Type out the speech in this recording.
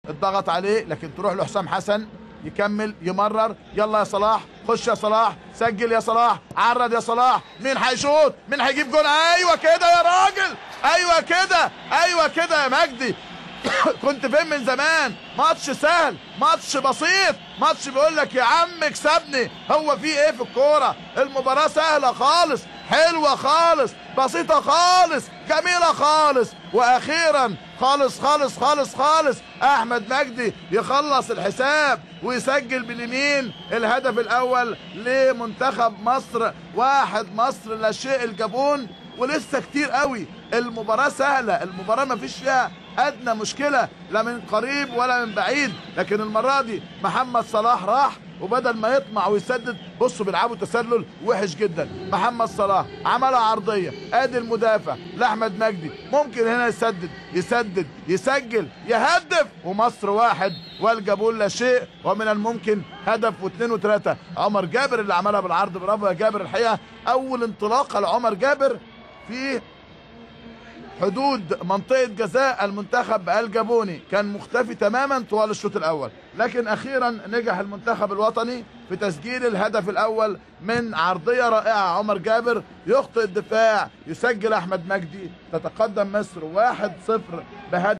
اتضغط عليه لكن تروح لحسام حسن يكمل يمرر يلا يا صلاح خش يا صلاح سجل يا صلاح عرض يا صلاح مين هيشوط مين هيجيب جول ايوه كده يا راجل ايوه كده ايوه كده يا مجدي كنت فين من زمان ماتش سهل ماتش بسيط ماتش بيقول لك يا عم اكسبني هو في ايه في الكوره المباراه سهله خالص حلوه خالص بسيطه خالص جميله خالص واخيرا خالص خالص خالص خالص احمد مجدي يخلص الحساب ويسجل باليمين الهدف الاول لمنتخب مصر واحد مصر لا شيء الجابون ولسه كتير قوي المباراة سهلة المباراة ما فيش فيها أدنى مشكلة لا من قريب ولا من بعيد لكن المرة دي محمد صلاح راح وبدل ما يطمع ويسدد بصوا بيلعبوا تسلل وحش جدا محمد صلاح عملها عرضية ادي المدافع لأحمد مجدي ممكن هنا يسدد يسدد يسجل يهدف ومصر واحد والجابون لا شيء ومن الممكن هدف واثنين وثلاثة عمر جابر اللي عملها بالعرض برافو يا جابر الحقيقة أول انطلاقة لعمر جابر في حدود منطقة جزاء المنتخب الجابوني كان مختفي تماما طوال الشوط الأول لكن أخيرا نجح المنتخب الوطني في تسجيل الهدف الأول من عرضية رائعة عمر جابر يخطئ الدفاع يسجل أحمد مجدي تتقدم مصر 1-0 بهدف